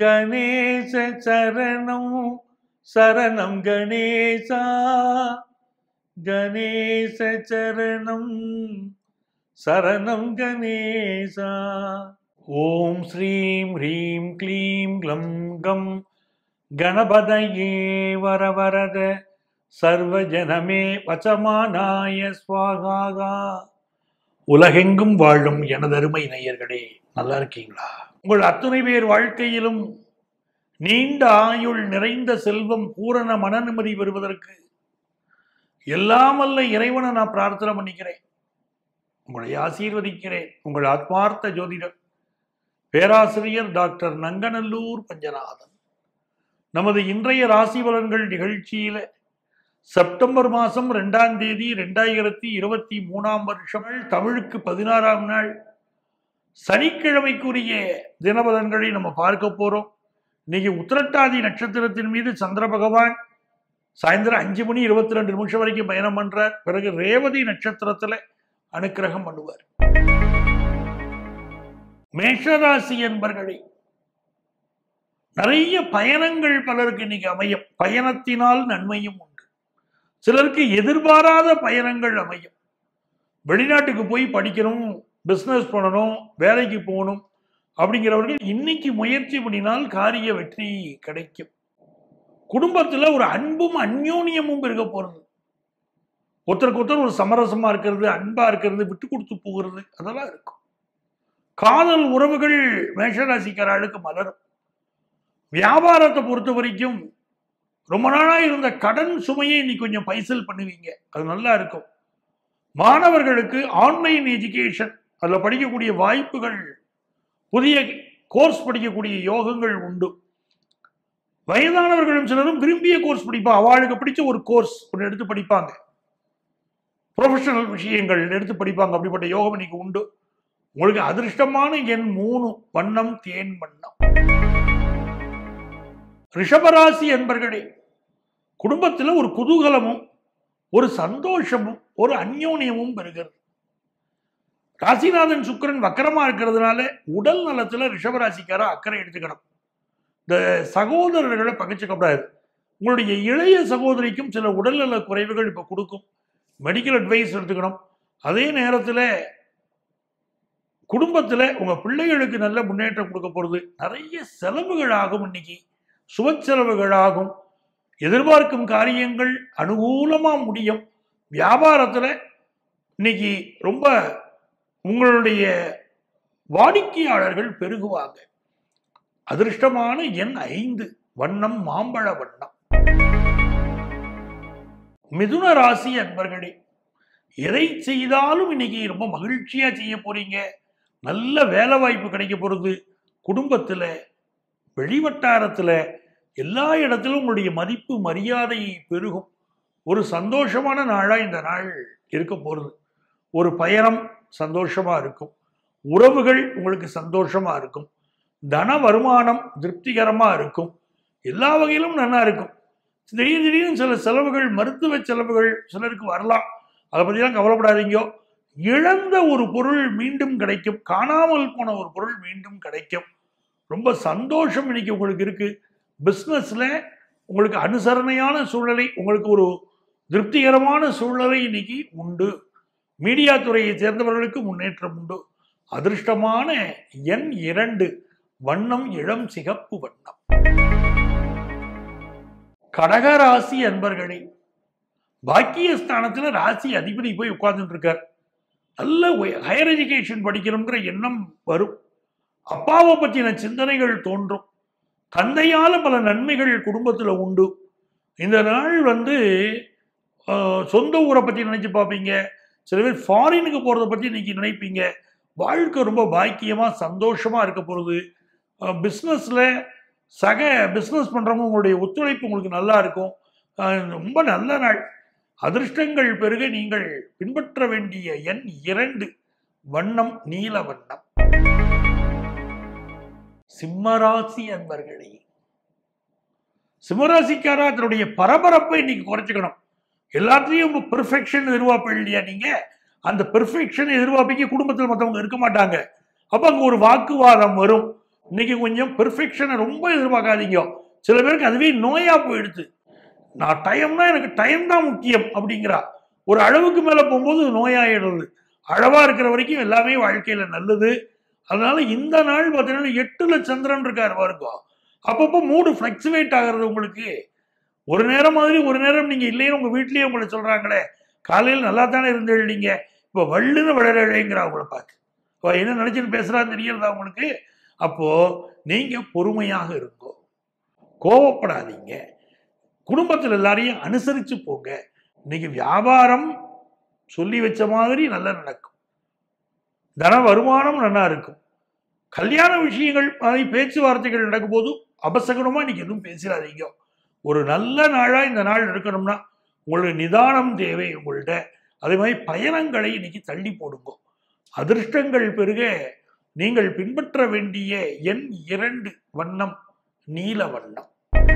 கணேச சரணம் சரணம் கணேசா கணேச சரணம் சரணம் கணேசா ஓம் ஸ்ரீம் ஹ்ரீம் க்ளீம் க்ளம் கம் கணபதயே வரவரத சர்வஜனமே வசமானாய ஸ்வாகாகா உலகெங்கும் வாழும் எனதருமை நேயர்களே நல்லா இருக்கீங்களா உங்கள் அத்துணை பேர் வாழ்க்கையிலும் நீண்ட ஆயுள் நிறைந்த செல்வம் பூரண மன நிம்மதி பெறுவதற்கு எல்லாம் வல்ல இறைவனை நான் பிரார்த்தனை பண்ணிக்கிறேன் உங்களை ஆசீர்வதிக்கிறேன் உங்கள் ஆத்மார்த்த ஜோதிடர் பேராசிரியர் டாக்டர் நங்கநல்லூர் பஞ்சநாதன் நமது இன்றைய ராசி பலன்கள் நிகழ்ச்சியில செப்டம்பர் மாதம் ரெண்டாம் தேதி ரெண்டாயிரத்தி இருபத்தி மூணாம் வருஷம் தமிழுக்கு பதினாறாம் நாள் சனிக்கிழமைக்குரிய தினபலன்களை நம்ம பார்க்க போறோம் இன்னைக்கு உத்திரட்டாதி நட்சத்திரத்தின் மீது சந்திர பகவான் சாயந்தரம் அஞ்சு மணி இருபத்தி ரெண்டு நிமிஷம் வரைக்கும் பயணம் பண்றார் பிறகு ரேவதி நட்சத்திரத்துல அனுக்கிரகம் பண்ணுவார் மேஷராசி என்பர்களே நிறைய பயணங்கள் பலருக்கு இன்னைக்கு அமையும் பயணத்தினால் நன்மையும் உண்டு சிலருக்கு எதிர்பாராத பயணங்கள் அமையும் வெளிநாட்டுக்கு போய் படிக்கணும் பிஸ்னஸ் பண்ணணும் வேலைக்கு போகணும் அப்படிங்கிறவர்கள் இன்னைக்கு முயற்சி பண்ணினால் காரிய வெற்றி கிடைக்கும் குடும்பத்துல ஒரு அன்பும் அந்யோன்யமும் இருக்க போறது ஒருத்தருக்கு ஒருத்தர் ஒரு சமரசமா இருக்கிறது அன்பா இருக்கிறது விட்டு கொடுத்து போகிறது அதெல்லாம் இருக்கும் காதல் உறவுகள் மேஷராசிக்காரர்களுக்கு மலரும் வியாபாரத்தை பொறுத்த வரைக்கும் ரொம்ப நாளா இருந்த கடன் சுமையை இன்னைக்கு கொஞ்சம் பைசல் பண்ணுவீங்க அது நல்லா இருக்கும் மாணவர்களுக்கு ஆன்லைன் எஜுகேஷன் அதில் படிக்கக்கூடிய வாய்ப்புகள் புதிய கோர்ஸ் படிக்கக்கூடிய யோகங்கள் உண்டு வயதானவர்களும் சிலரும் விரும்பிய கோர்ஸ் படிப்பா அவளுக்கு பிடிச்ச ஒரு கோர்ஸ் ஒன்று எடுத்து படிப்பாங்க ப்ரொஃபஷனல் விஷயங்கள் எடுத்து படிப்பாங்க அப்படிப்பட்ட யோகம் இன்னைக்கு உண்டு உங்களுக்கு அதிர்ஷ்டமான எண் மூணு வண்ணம் தேன் வண்ணம் ரிஷபராசி என்பர்களே குடும்பத்தில் ஒரு குதூகலமும் ஒரு சந்தோஷமும் ஒரு அந்யோன்யமும் பெறுகிறது ராசிநாதன் சுக்கரன் வக்கரமா இருக்கிறதுனால உடல் நலத்துல ரிஷபராசிக்கார அக்கறை எடுத்துக்கணும் இந்த சகோதரர்களை பகைச்சிக்கப்படாது உங்களுடைய இளைய சகோதரிக்கும் சில உடல்நல குறைவுகள் இப்போ கொடுக்கும் மெடிக்கல் அட்வைஸ் எடுத்துக்கணும் அதே நேரத்தில் குடும்பத்தில் உங்கள் பிள்ளைகளுக்கு நல்ல முன்னேற்றம் கொடுக்க போகிறது நிறைய செலவுகள் ஆகும் இன்னைக்கு சுப செலவுகள் ஆகும் எதிர்பார்க்கும் காரியங்கள் அனுகூலமாக முடியும் வியாபாரத்தில் இன்னைக்கு ரொம்ப உங்களுடைய வாடிக்கையாளர்கள் பெருகுவாங்க அதிர்ஷ்டமான எண் ஐந்து வண்ணம் மாம்பழ வண்ணம் மிதுன ராசி அன்பர்களே எதை செய்தாலும் இன்னைக்கு ரொம்ப மகிழ்ச்சியா செய்ய போறீங்க நல்ல வேலை வாய்ப்பு கிடைக்க போறது குடும்பத்துல வெளிவட்டாரத்துல எல்லா இடத்திலும் உங்களுடைய மதிப்பு மரியாதை பெருகும் ஒரு சந்தோஷமான நாளா இந்த நாள் இருக்க போறது ஒரு பயணம் சந்தோஷமா இருக்கும் உறவுகள் உங்களுக்கு சந்தோஷமா இருக்கும் தன வருமானம் திருப்திகரமா இருக்கும் எல்லா வகையிலும் நல்லா இருக்கும் திடீர் திடீர்னு சில செலவுகள் மருத்துவ செலவுகள் சிலருக்கு வரலாம் அதை பற்றிலாம் கவலைப்படாதீங்க இழந்த ஒரு பொருள் மீண்டும் கிடைக்கும் காணாமல் போன ஒரு பொருள் மீண்டும் கிடைக்கும் ரொம்ப சந்தோஷம் இன்னைக்கு உங்களுக்கு இருக்கு பிஸ்னஸ்ல உங்களுக்கு அனுசரணையான சூழ்நிலை உங்களுக்கு ஒரு திருப்திகரமான சூழ்நிலை இன்னைக்கு உண்டு மீடியா துறையை சேர்ந்தவர்களுக்கு முன்னேற்றம் உண்டு அதிர்ஷ்டமான எண் இரண்டு வண்ணம் இளம் சிகப்பு வண்ணம் கடகராசி அன்பர்களே பாக்கியஸ்தானத்துல ராசி அதிபதி போய் உட்கார்ந்துட்டு இருக்கார் நல்ல ஹையர் எஜுகேஷன் படிக்கணுங்கிற எண்ணம் வரும் அப்பாவை பற்றின சிந்தனைகள் தோன்றும் தந்தையால பல நன்மைகள் குடும்பத்துல உண்டு இந்த நாள் வந்து ஆஹ், சொந்த ஊரை பத்தி நினைச்சு பார்ப்பீங்க சில பேர் ஃபாரினுக்கு போறதை பத்தி இன்னைக்கு நினைப்பீங்க வாழ்க்கை ரொம்ப பாக்கியமா சந்தோஷமா இருக்க போறது பிஸ்னஸ்ல சக பிஸ்னஸ் பண்றவங்க உங்களுடைய ஒத்துழைப்பு உங்களுக்கு நல்லா இருக்கும் ஆஹ், ரொம்ப நல்ல நாள் அதிர்ஷ்டங்கள் பெருக நீங்கள் பின்பற்ற வேண்டிய எண் இரண்டு வண்ணம் நீல வண்ணம் சிம்மராசி அன்பர்களே சிம்மராசிக்காரா தன்னுடைய பரபரப்பை இன்னைக்கு குறைச்சிக்கணும் எல்லாத்தையும் பெர்ஃபெக்ஷன் எதிர்பார்ப்பீங்க இல்லையா நீங்க அந்த பெர்ஃபெக்ஷன் எதிர்பார்ப்பீங்க குடும்பத்தில் மற்றவங்க இருக்க மாட்டாங்க அப்ப அங்க ஒரு வாக்குவாதம் வரும் இன்னைக்கு கொஞ்சம் பெர்ஃபெக்ஷனை ரொம்ப எதிர்பார்க்காதீங்க சில பேருக்கு அதுவே நோயா போயிடுது நான் டைம்னா எனக்கு டைம் தான் முக்கியம் அப்படிங்கிறா ஒரு அளவுக்கு மேல போகும்போது நோயாயிடுறது அளவா இருக்கிற வரைக்கும் எல்லாமே வாழ்க்கையில நல்லது அதனால இந்த நாள் பார்த்தீங்கன்னா எட்டுல சந்திரன் இருக்காரு பாருங்க அப்பப்போ மூடு ஃபிளக்சுவேட் ஆகிறது உங்களுக்கு ஒரு நேரம் மாதிரி ஒரு நேரம் நீங்க இல்லையே உங்க வீட்லயே உங்களை சொல்றாங்களே காலையில் நல்லா தானே இருந்து நீங்க இப்போ வள்ளுன்னு வளரலைங்கிறா உங்களை பார்த்து இப்போ என்ன நினைச்சுன்னு பேசுறான்னு தெரியறதா உங்களுக்கு அப்போ நீங்க பொறுமையாக இருங்கோ கோவப்படாதீங்க குடும்பத்தில் எல்லாரையும் அனுசரிச்சு போங்க இன்னைக்கு வியாபாரம் சொல்லி வச்ச மாதிரி நல்லா நடக்கும் தன வருமானம் நல்லா இருக்கும் கல்யாண விஷயங்கள் மாதிரி பேச்சுவார்த்தைகள் நடக்கும்போது அபசகனமா இன்னைக்கு எதுவும் பேசிடாதீங்க ஒரு நல்ல நாளா இந்த நாள் இருக்கணும்னா உங்களுக்கு நிதானம் தேவை உங்கள்கிட்ட அதே மாதிரி பயணங்களை இன்னைக்கு தள்ளி போடுங்க அதிர்ஷ்டங்கள் பெருக நீங்கள் பின்பற்ற வேண்டிய எண் இரண்டு வண்ணம் நீல வண்ணம்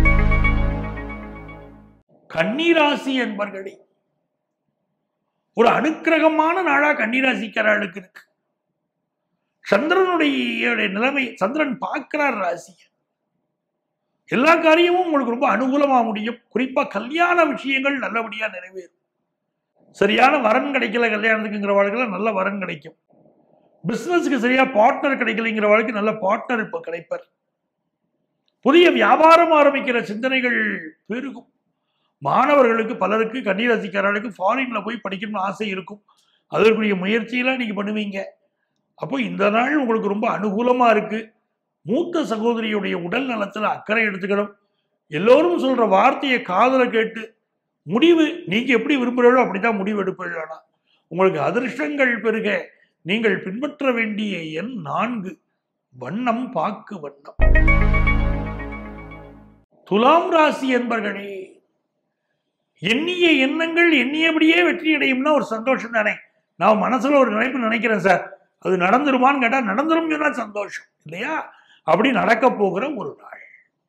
கன்னிராசி என்பர்களே ஒரு அனுக்கிரகமான நாளா கன்னிராசிக்காரர்களுக்கு இருக்கு சந்திரனுடைய நிலைமை சந்திரன் பார்க்கிறார் ராசியை எல்லா காரியமும் உங்களுக்கு ரொம்ப அனுகூலமா முடியும் குறிப்பா கல்யாண விஷயங்கள் நல்லபடியா நிறைவேறும் சரியான வரன் கிடைக்கல கல்யாணத்துக்குங்கிற வாழ்க்கையில நல்ல வரன் கிடைக்கும் பிசினஸ்க்கு சரியா பார்ட்னர் கிடைக்கலைங்கிற வாழ்க்கை நல்ல பார்ட்னர் இப்ப கிடைப்பார் புதிய வியாபாரம் ஆரம்பிக்கிற சிந்தனைகள் பெருகும் மாணவர்களுக்கு பலருக்கு கன்னிராசிக்காரர்களுக்கு ஃபாரின்ல போய் படிக்கணும்னு ஆசை இருக்கும் அதற்குரிய முயற்சியெல்லாம் நீங்க பண்ணுவீங்க அப்போ இந்த நாள் உங்களுக்கு ரொம்ப அனுகூலமா இருக்கு மூத்த சகோதரியுடைய உடல் நலத்துல அக்கறை எடுத்துக்கணும் எல்லோரும் சொல்ற வார்த்தையை காதல கேட்டு முடிவு நீங்க எப்படி விரும்புகிறீர்களோ அப்படிதான் முடிவு எடுப்பீர்களா உங்களுக்கு அதிர்ஷ்டங்கள் பெருக நீங்கள் பின்பற்ற வேண்டிய எண் நான்கு வண்ணம் பாக்கு வண்ணம் துலாம் ராசி என்பர்களே எண்ணிய எண்ணங்கள் எண்ணியபடியே வெற்றி அடையும்னா ஒரு சந்தோஷம் தானே நான் மனசுல ஒரு நினைப்பு நினைக்கிறேன் சார் அது நடந்துருமான்னு கேட்டா நடந்துரும் சொன்னா சந்தோஷம் இல்லையா அப்படி நடக்க போகிற ஒரு நாள்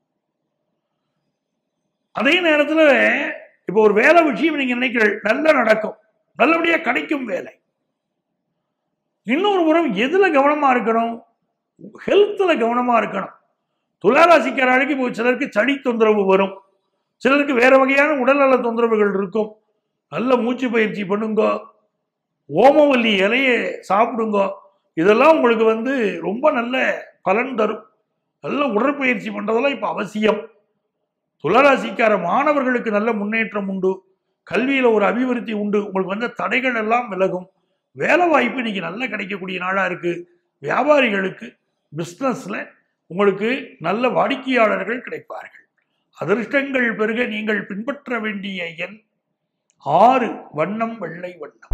அதே நேரத்துல இப்போ ஒரு வேலை விஷயம் நீங்க நினைக்கிறீர்கள் நல்லா நடக்கும் நல்லபடியா கிடைக்கும் வேலை இன்னொரு புறம் எதுல கவனமா இருக்கணும் ஹெல்த்ல கவனமா இருக்கணும் துளாராசிக்காரர்களுக்கு இப்போ சிலருக்கு சளி தொந்தரவு வரும் சிலருக்கு வேற வகையான உடல்நல தொந்தரவுகள் இருக்கும் நல்ல மூச்சு பயிற்சி பண்ணுங்க ஓமவல்லி இலையை சாப்பிடுங்க இதெல்லாம் உங்களுக்கு வந்து ரொம்ப நல்ல பலன் தரும் நல்ல உடற்பயிற்சி பண்றதெல்லாம் இப்ப அவசியம் துளராசிக்கார மாணவர்களுக்கு நல்ல முன்னேற்றம் உண்டு கல்வியில ஒரு அபிவிருத்தி உண்டு உங்களுக்கு வந்த தடைகள் எல்லாம் விலகும் வேலை வாய்ப்பு இன்னைக்கு நல்லா கிடைக்கக்கூடிய நாளா இருக்கு வியாபாரிகளுக்கு பிஸ்னஸ்ல உங்களுக்கு நல்ல வாடிக்கையாளர்கள் கிடைப்பார்கள் அதிர்ஷ்டங்கள் பெருக நீங்கள் பின்பற்ற வேண்டிய எண் ஆறு வண்ணம் வெள்ளை வண்ணம்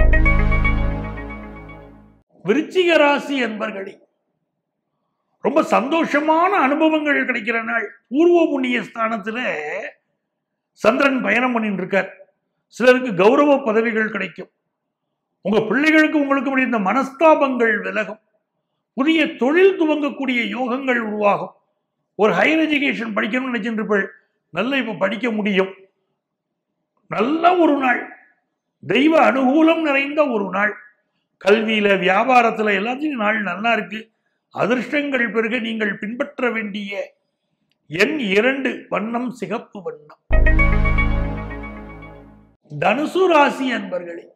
விருச்சிக ராசி என்பர்களே ரொம்ப சந்தோஷமான அனுபவங்கள் கிடைக்கிற நாள் பூர்வ புண்ணிய ஸ்தானத்துல சந்திரன் பயணம் பண்ணிட்டு இருக்கார் சிலருக்கு கௌரவ பதவிகள் கிடைக்கும் உங்க பிள்ளைகளுக்கு உங்களுக்கு இந்த மனஸ்தாபங்கள் விலகும் புதிய தொழில் துவங்கக்கூடிய யோகங்கள் உருவாகும் ஒரு ஹையர் எஜுகேஷன் படிக்கணும்னு நினைச்சிருப்பீள் நல்ல இப்ப படிக்க முடியும் நல்ல ஒரு நாள் தெய்வ அனுகூலம் நிறைந்த ஒரு நாள் கல்வியில வியாபாரத்துல எல்லாத்தையும் நாள் நல்லா இருக்கு அதிர்ஷ்டங்கள் பெருக நீங்கள் பின்பற்ற வேண்டிய எண் இரண்டு வண்ணம் சிகப்பு வண்ணம் தனுசு ராசி அன்பர்களே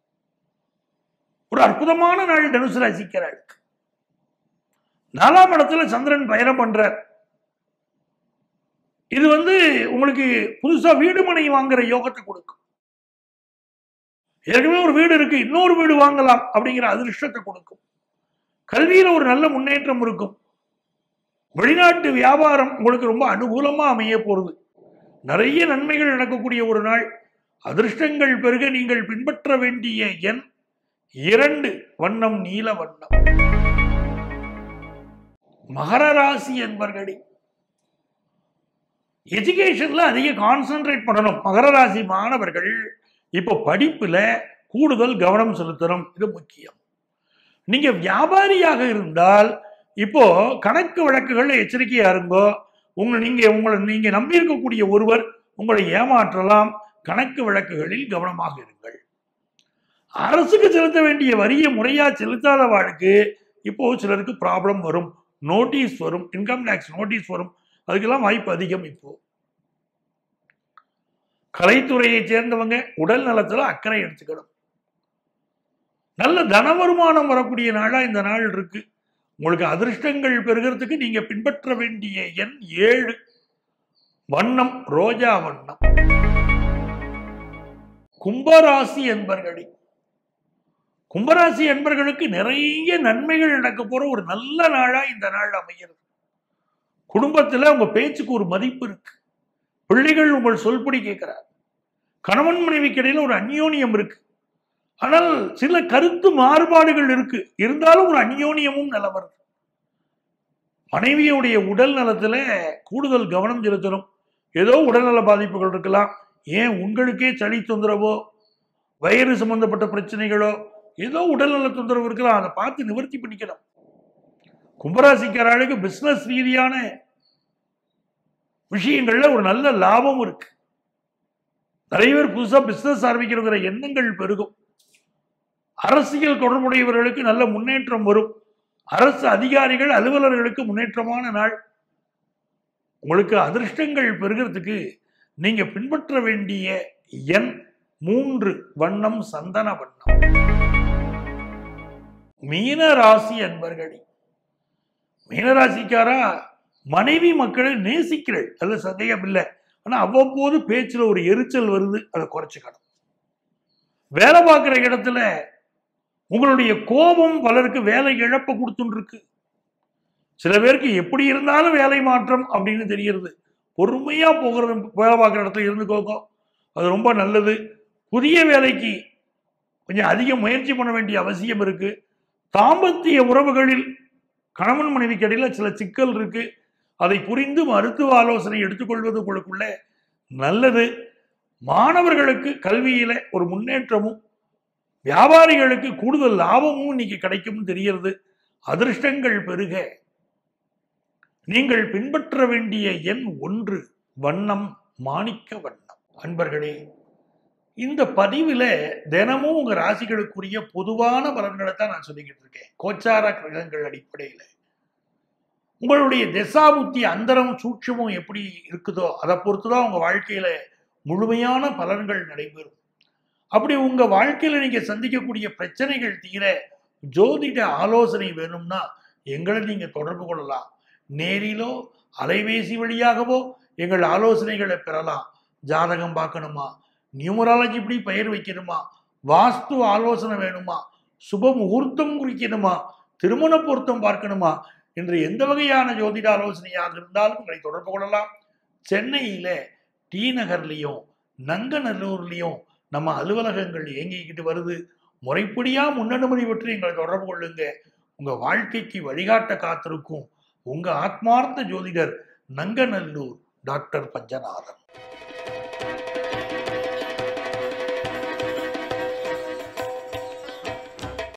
ஒரு அற்புதமான நாள் தனுசு ராசிக்கிறாளுக்கு நாலாம் இடத்துல சந்திரன் பயணம் பண்றார் இது வந்து உங்களுக்கு புதுசா வீடு மனை வாங்குற யோகத்தை கொடுக்கும் ஏற்கனவே ஒரு வீடு இருக்கு இன்னொரு வீடு வாங்கலாம் அப்படிங்கிற அதிர்ஷ்டத்தை கொடுக்கும் கல்வியில ஒரு நல்ல முன்னேற்றம் இருக்கும் வெளிநாட்டு வியாபாரம் உங்களுக்கு ரொம்ப அனுகூலமா அமைய போறது நிறைய நன்மைகள் நடக்கக்கூடிய ஒரு நாள் அதிர்ஷ்டங்கள் பெருக நீங்கள் பின்பற்ற வேண்டிய எண் இரண்டு வண்ணம் நீல வண்ணம் மகர ராசி என்பர்களே எஜுகேஷன்ல அதிக கான்சென்ட்ரேட் பண்ணணும் மகர ராசி மாணவர்கள் இப்போ படிப்புல கூடுதல் கவனம் செலுத்தணும் இது முக்கியம் நீங்க வியாபாரியாக இருந்தால் இப்போ கணக்கு வழக்குகள் எச்சரிக்கையா இருங்கோ உங்க நீங்க உங்களை நீங்க நம்பி இருக்கக்கூடிய ஒருவர் உங்களை ஏமாற்றலாம் கணக்கு வழக்குகளில் கவனமாக இருங்கள் அரசுக்கு செலுத்த வேண்டிய வரியை முறையா செலுத்தாத வாழ்க்கை இப்போ சிலருக்கு ப்ராப்ளம் வரும் நோட்டீஸ் வரும் இன்கம் டேக்ஸ் நோட்டீஸ் வரும் அதுக்கெல்லாம் வாய்ப்பு அதிகம் இப்போ கலைத்துறையை சேர்ந்தவங்க உடல் நலத்துல அக்கறை எடுத்துக்கணும் நல்ல தன வருமானம் வரக்கூடிய நாளா இந்த நாள் இருக்கு உங்களுக்கு அதிர்ஷ்டங்கள் பெறுகிறதுக்கு நீங்க பின்பற்ற வேண்டிய எண் ஏழு வண்ணம் ரோஜா வண்ணம் கும்பராசி என்பர்களே கும்பராசி என்பர்களுக்கு நிறைய நன்மைகள் நடக்க போற ஒரு நல்ல நாளா இந்த நாள் அமைகிறது குடும்பத்துல உங்க பேச்சுக்கு ஒரு மதிப்பு இருக்கு பிள்ளைகள் உங்கள் சொல்படி கேட்கிறார் கணவன் மனைவிக்கு இடையில ஒரு அந்யோன்யம் இருக்கு ஆனால் சில கருத்து மாறுபாடுகள் இருக்கு இருந்தாலும் ஒரு அந்யோன்யமும் நிலவருது மனைவியுடைய உடல் நலத்துல கூடுதல் கவனம் செலுத்தணும் ஏதோ உடல்நல பாதிப்புகள் இருக்கலாம் ஏன் உங்களுக்கே சளி தொந்தரவோ வயிறு சம்பந்தப்பட்ட பிரச்சனைகளோ ஏதோ உடல்நல தொந்தரவு இருக்கலாம் அதை பார்த்து நிவர்த்தி பண்ணிக்கணும் கும்பராசிக்காரர்களுக்கு பிசினஸ் ரீதியான விஷயங்கள்ல ஒரு நல்ல லாபம் இருக்கு நிறைய பேர் புதுசா பிசினஸ் ஆரம்பிக்கிறங்கிற எண்ணங்கள் பெருகும் அரசியல் தொடர்புடையவர்களுக்கு நல்ல முன்னேற்றம் வரும் அரசு அதிகாரிகள் அலுவலர்களுக்கு முன்னேற்றமான நாள் உங்களுக்கு அதிர்ஷ்டங்கள் பெறுகிறதுக்கு நீங்க பின்பற்ற வேண்டிய எண் மூன்று வண்ணம் சந்தன வண்ணம் மீன ராசி அன்பர்களே மீனராசிக்காரா மனைவி மக்களை நேசிக்கிறள் அல்ல சந்தேகம் இல்லை ஆனா அவ்வப்போது பேச்சுல ஒரு எரிச்சல் வருது அதை குறைச்சிக்கணும் வேலை பார்க்குற இடத்துல உங்களுடைய கோபம் பலருக்கு வேலை இழப்ப கொடுத்துட்டு இருக்கு சில பேருக்கு எப்படி இருந்தாலும் வேலை மாற்றம் அப்படின்னு தெரிகிறது பொறுமையா போகிற வேலை பார்க்குற இடத்துல இருந்துக்கோங்க அது ரொம்ப நல்லது புதிய வேலைக்கு கொஞ்சம் அதிக முயற்சி பண்ண வேண்டிய அவசியம் இருக்கு தாம்பத்திய உறவுகளில் கணவன் மனைவிக்கு இடையில சில சிக்கல் இருக்கு அதை புரிந்து மருத்துவ ஆலோசனை எடுத்துக்கொள்வது உங்களுக்குள்ள நல்லது மாணவர்களுக்கு கல்வியில ஒரு முன்னேற்றமும் வியாபாரிகளுக்கு கூடுதல் லாபமும் இன்னைக்கு கிடைக்கும் தெரிகிறது அதிர்ஷ்டங்கள் பெருக நீங்கள் பின்பற்ற வேண்டிய எண் ஒன்று வண்ணம் மாணிக்க வண்ணம் அன்பர்களே இந்த பதிவில் தினமும் உங்க ராசிகளுக்குரிய பொதுவான பலன்களை தான் நான் சொல்லிக்கிட்டு இருக்கேன் கோச்சார கிரகங்கள் அடிப்படையில் உங்களுடைய திசாபுத்தி அந்தரம் சூட்சமும் எப்படி இருக்குதோ அதை பொறுத்து தான் உங்க வாழ்க்கையில முழுமையான பலன்கள் நடைபெறும் அப்படி உங்க வாழ்க்கையில நீங்க சந்திக்கக்கூடிய பிரச்சனைகள் தீர ஜோதிட ஆலோசனை வேணும்னா எங்களை நீங்க தொடர்பு கொள்ளலாம் நேரிலோ அலைபேசி வழியாகவோ எங்கள் ஆலோசனைகளை பெறலாம் ஜாதகம் பார்க்கணுமா நியூமராலஜி இப்படி பெயர் வைக்கணுமா வாஸ்து ஆலோசனை வேணுமா சுப முகூர்த்தம் குறிக்கணுமா திருமண பொருத்தம் பார்க்கணுமா என்று எந்த வகையான ஜோதிட ஆலோசனையாக இருந்தாலும் உங்களை தொடர்பு கொள்ளலாம் சென்னையில டி நகர்லையும் நங்கநல்லூர்லையும் நம்ம அலுவலகங்கள் இயங்கிக்கிட்டு வருது முறைப்படியா முன்னனுமதி பற்றி எங்களை தொடர்பு கொள்ளுங்க உங்க வாழ்க்கைக்கு வழிகாட்ட காத்திருக்கும் உங்க ஆத்மார்த்த ஜோதிடர் நங்கநல்லூர் டாக்டர் பஞ்சநாதன்